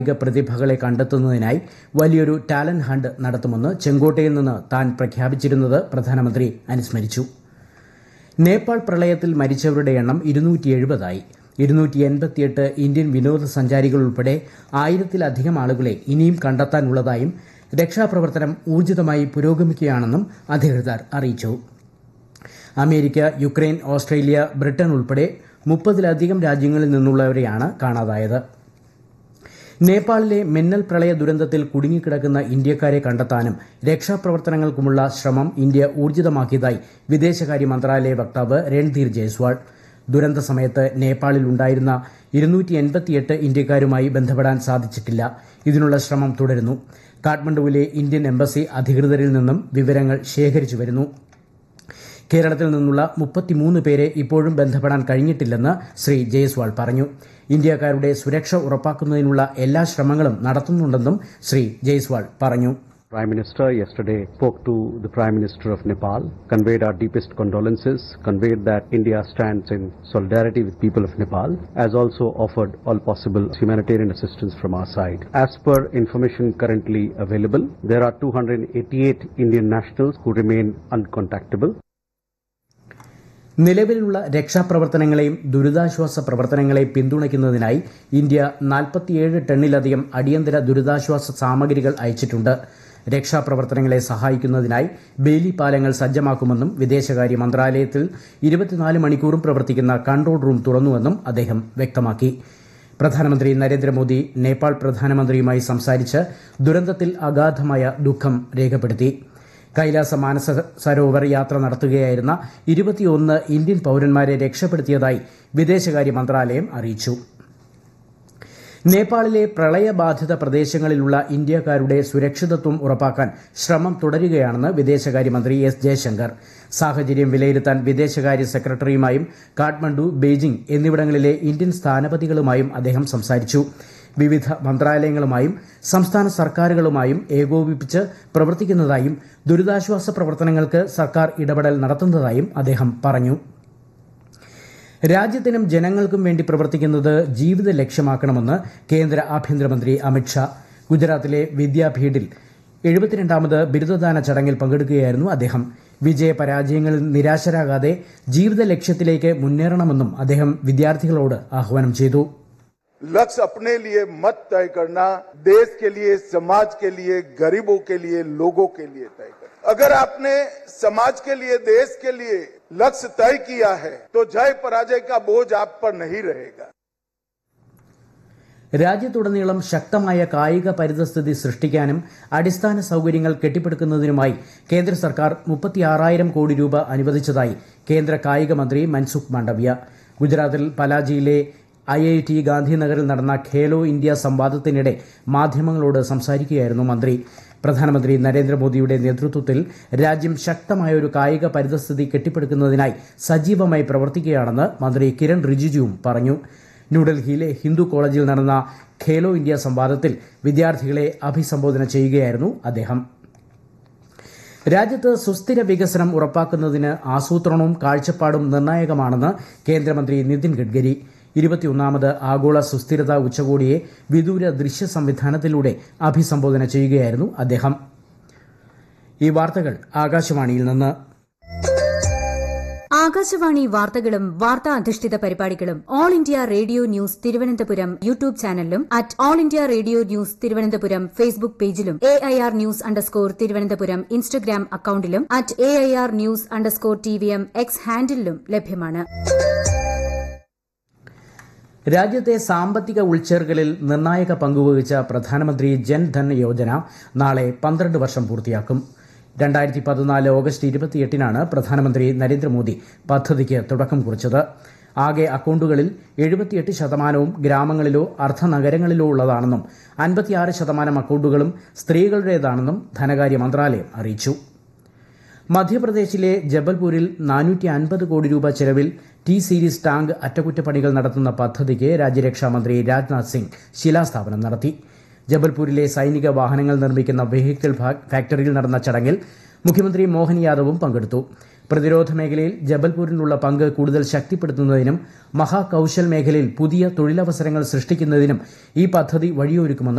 കായിക പ്രതിഭകളെ കണ്ടെത്തുന്നതിനായി വലിയൊരു ടാലന്റ് ഹണ്ട് നടത്തുമെന്ന് ചെങ്കോട്ടയിൽ നിന്ന് താൻ പ്രഖ്യാപിച്ചിരുന്നത് പ്രധാനമന്ത്രി അനുസ്മരിച്ചു നേപ്പാൾ പ്രളയത്തിൽ മരിച്ചവരുടെ എണ്ണം ഇരുന്നൂറ്റി എഴുപതായി ഇരുന്നൂറ്റി എൺപത്തിയെട്ട് ഇന്ത്യൻ വിനോദസഞ്ചാരികൾ ഉൾപ്പെടെ ആയിരത്തിലധികം ആളുകളെ ഇനിയും കണ്ടെത്താനുള്ളതായും രക്ഷാപ്രവർത്തനം ഊർജിതമായി പുരോഗമിക്കുകയാണെന്നും അധികൃതർ അറിയിച്ചു അമേരിക്ക യുക്രൈൻ ഓസ്ട്രേലിയ ബ്രിട്ടൻ ഉൾപ്പെടെ മുപ്പതിലധികം രാജ്യങ്ങളിൽ നിന്നുള്ളവരെയാണ് കാണാതായത് നേപ്പാളിലെ മിന്നൽ പ്രളയ ദുരന്തത്തിൽ കുടുങ്ങിക്കിടക്കുന്ന ഇന്ത്യക്കാരെ കണ്ടെത്താനും രക്ഷാപ്രവർത്തനങ്ങൾക്കുമുള്ള ശ്രമം ഇന്ത്യ ഊർജിതമാക്കിയതായി വിദേശകാര്യ മന്ത്രാലയ വക്താവ് രൺധീർ ജയ്സ്വാൾ ദുരന്ത സമയത്ത് നേപ്പാളിൽ ഉണ്ടായിരുന്ന ഇരുന്നൂറ്റി എൺപത്തിയെട്ട് ഇന്ത്യക്കാരുമായി ബന്ധപ്പെടാൻ സാധിച്ചിട്ടില്ല ഇതിനുള്ള ശ്രമം തുടരുന്നു കാഠ്മണ്ഡുവിലെ ഇന്ത്യൻ എംബസി അധികൃതരിൽ നിന്നും വിവരങ്ങൾ ശേഖരിച്ചു വരുന്നു കേരളത്തിൽ നിന്നുള്ള മുപ്പത്തിമൂന്ന് പേരെ ഇപ്പോഴും ബന്ധപ്പെടാൻ കഴിഞ്ഞിട്ടില്ലെന്ന് ശ്രീ ജയ്സ്വാൾ പറഞ്ഞു ഇന്ത്യക്കാരുടെ സുരക്ഷ ഉറപ്പാക്കുന്നതിനുള്ള എല്ലാ ശ്രമങ്ങളും നടത്തുന്നുണ്ടെന്നും ശ്രീ ജയ്സ്വാൾ പറഞ്ഞു Prime Minister yesterday spoke to the Prime Minister of Nepal, conveyed our deepest condolences, conveyed that India stands in solidarity with people of Nepal, as also offered all possible humanitarian assistance from our side. As per information currently available, there are 288 Indian nationals who remain uncontactable. നിലവിലുള്ള രക്ഷാപ്രവർത്തനങ്ങളെയും ദുരിതാശ്വാസ പ്രവർത്തനങ്ങളെ പിന്തുണയ്ക്കുന്നതിനായി India നാൽപ്പത്തിയേഴ് ടണ്ണിലധികം അടിയന്തര ദുരിതാശ്വാസ സാമഗ്രികൾ അയച്ചിട്ടുണ്ട് രക്ഷാപ്രവർത്തനങ്ങളെ സഹായിക്കുന്നതിനായി ബേലി പാലങ്ങൾ സജ്ജമാക്കുമെന്നും വിദേശകാര്യ മന്ത്രാലയത്തിൽ ഇരുപത്തിനാല് മണിക്കൂറും പ്രവർത്തിക്കുന്ന കൺട്രോൾ റൂം തുറന്നുവെന്നും അദ്ദേഹം വ്യക്തമാക്കി പ്രധാനമന്ത്രി നരേന്ദ്രമോദി നേപ്പാൾ പ്രധാനമന്ത്രിയുമായി സംസാരിച്ച് ദുരന്തത്തിൽ അഗാധമായ ദുഃഖം രേഖപ്പെടുത്തി കൈലാസ മാനസ സരോവർ യാത്ര നടത്തുകയായിരുന്ന ഇരുപത്തിയൊന്ന് ഇന്ത്യൻ പൌരന്മാരെ രക്ഷപ്പെടുത്തിയതായി വിദേശകാര്യ മന്ത്രാലയം അറിയിച്ചു നേപ്പാളിലെ പ്രളയബാധിത പ്രദേശങ്ങളിലുള്ള ഇന്ത്യക്കാരുടെ സുരക്ഷിതത്വം ഉറപ്പാക്കാൻ ശ്രമം തുടരുകയാണെന്ന് വിദേശകാര്യമന്ത്രി എസ് ജയശങ്കർ സാഹചര്യം വിലയിരുത്താൻ വിദേശകാര്യ സെക്രട്ടറിയുമായും കാഠ്മണ്ഡു ബെയ്ജിംഗ് എന്നിവിടങ്ങളിലെ ഇന്ത്യൻ സ്ഥാനപതികളുമായും അദ്ദേഹം സംസാരിച്ചു വിവിധ മന്ത്രാലയങ്ങളുമായും സംസ്ഥാന സർക്കാരുകളുമായും ഏകോപിപ്പിച്ച് പ്രവർത്തിക്കുന്നതായും ദുരിതാശ്വാസ പ്രവർത്തനങ്ങൾക്ക് സർക്കാർ ഇടപെടൽ നടത്തുന്നതായും അദ്ദേഹം പറഞ്ഞു രാജ്യത്തിനും ജനങ്ങൾക്കും വേണ്ടി പ്രവർത്തിക്കുന്നത് ജീവിത ലക്ഷ്യമാക്കണമെന്ന് കേന്ദ്ര ആഭ്യന്തരമന്ത്രി അമിത്ഷാ ഗുജറാത്തിലെ വിദ്യാഭീഡിൽ എഴുപത്തിരണ്ടാമത് ബിരുദദാന ചടങ്ങിൽ പങ്കെടുക്കുകയായിരുന്നു അദ്ദേഹം വിജയപരാജയങ്ങളിൽ നിരാശരാകാതെ ജീവിത ലക്ഷ്യത്തിലേക്ക് മുന്നേറണമെന്നും അദ്ദേഹം വിദ്യാർത്ഥികളോട് ആഹ്വാനം ചെയ്തു लक्ष्य अपने लिए मत तय करना देश के लिए समाज के लिए गरीबों के लिए लोगों के लिए तय करना अगर आपने समाज के लिए देश के लिए लक्ष्य तय किया है तो जय पराजय का बोझ आप पर नहीं रहेगा രാജ്യത്തുടനീളം ശക്തമായ കായിക പരിതസ്ഥിതി സൃഷ്ടിക്കാനും അടിസ്ഥാന സൌകര്യങ്ങൾ കെട്ടിപ്പടുക്കുന്നതിനുമായി കേന്ദ്ര സർക്കാർ മുപ്പത്തിയാറായിരം കോടി രൂപ അനുവദിച്ചതായി കേന്ദ്ര കായിക മന്ത്രി മൻസുഖ് മാണ്ഡവ്യ ഗുജറാത്തിൽ പലാജിയിലെ ഐ ഐ ടി ഗാന്ധിനഗറിൽ നടന്ന ഖേലോ ഇന്ത്യ സംവാദത്തിനിടെ മാധ്യമങ്ങളോട് സംസാരിക്കുകയായിരുന്നു മന്ത്രി പ്രധാനമന്ത്രി നരേന്ദ്രമോദിയുടെ നേതൃത്വത്തിൽ രാജ്യം ശക്തമായ ഒരു കായിക പരിതസ്ഥിതി കെട്ടിപ്പടുക്കുന്നതിനായി സജീവമായി പ്രവർത്തിക്കുകയാണെന്ന് മന്ത്രി കിരൺ റിജിജുവും പറഞ്ഞു ന്യൂഡൽഹിയിലെ ഹിന്ദു കോളേജിൽ നടന്ന ഖേലോ ഇന്ത്യ സംവാദത്തിൽ വിദ്യാർത്ഥികളെ അഭിസംബോധന ചെയ്യുകയായിരുന്നു അദ്ദേഹം രാജ്യത്ത് സുസ്ഥിര വികസനം ഉറപ്പാക്കുന്നതിന് ആസൂത്രണവും കാഴ്ചപ്പാടും നിർണായകമാണെന്ന് കേന്ദ്രമന്ത്രി നിതിൻ ഗഡ്കരി ഇരുപത്തിയൊന്നാമത് ആഗോള സുസ്ഥിരതാ ഉച്ചകോടിയെ വിദൂര ദൃശ്യ സംവിധാനത്തിലൂടെ അഭിസംബോധന ചെയ്യുകയായിരുന്നു അദ്ദേഹം ഈ വാർത്തകൾ ആകാശവാണിയിൽ നിന്ന് ആകാശവാണി വാർത്തകളും വാർത്താ അധിഷ്ഠിത പരിപാടികളും all India radio news Thiruvananthapuram YouTube ചാനലിലും at all India radio news Thiruvananthapuram Facebook പേജിലും A I R news underscore Thiruvananthapuram Instagram അക്കൌണ്ടിലും at A I R news underscore T V M X ഹാൻഡിലും ലഭ്യമാണ് രാജ്യത്തെ സാമ്പത്തിക ഉൾച്ചേർക്കലിൽ നിർണായക പങ്കുവഹിച്ച പ്രധാനമന്ത്രി ജൻധൻ യോജന നാളെ പന്ത്രണ്ട് വർഷം പൂർത്തിയാക്കും രണ്ടായിരത്തി പതിനാല് ഓഗസ്റ്റ് ഇരുപത്തിയെട്ടിനാണ് പ്രധാനമന്ത്രി നരേന്ദ്രമോദി പദ്ധതിക്ക് തുടക്കം കുറിച്ചത് ആകെ അക്കൌണ്ടുകളിൽ എഴുപത്തിയെട്ട് ശതമാനവും ഗ്രാമങ്ങളിലോ അർദ്ധനഗരങ്ങളിലോ ഉള്ളതാണെന്നും അൻപത്തിയാറ് ശതമാനം അക്കൌണ്ടുകളും സ്ത്രീകളുടേതാണെന്നും ധനകാര്യ മന്ത്രാലയം അറിയിച്ചു മധ്യപ്രദേശിലെ ജബൽപൂരിൽ നാനൂറ്റി അൻപത് കോടി രൂപ ചെലവിൽ ടി സീരീസ് ടാങ്ക് അറ്റകുറ്റപ്പണികൾ നടത്തുന്ന പദ്ധതിക്ക് രാജ്യരക്ഷാമന്ത്രി രാജ്നാഥ് സിംഗ് ശിലാസ്ഥാപനം നടത്തി ജബൽപൂരിലെ സൈനിക വാഹനങ്ങൾ നിർമ്മിക്കുന്ന വെഹിക്കിൾ ഫാക്ടറിയിൽ നടന്ന ചടങ്ങിൽ മുഖ്യമന്ത്രി മോഹൻ യാദവും പങ്കെടുത്തു പ്രതിരോധ മേഖലയിൽ ജബൽപൂരിനുള്ള പങ്ക് കൂടുതൽ ശക്തിപ്പെടുത്തുന്നതിനും മഹാകൌശൽ മേഖലയിൽ പുതിയ തൊഴിലവസരങ്ങൾ സൃഷ്ടിക്കുന്നതിനും ഈ പദ്ധതി വഴിയൊരുക്കുമെന്ന്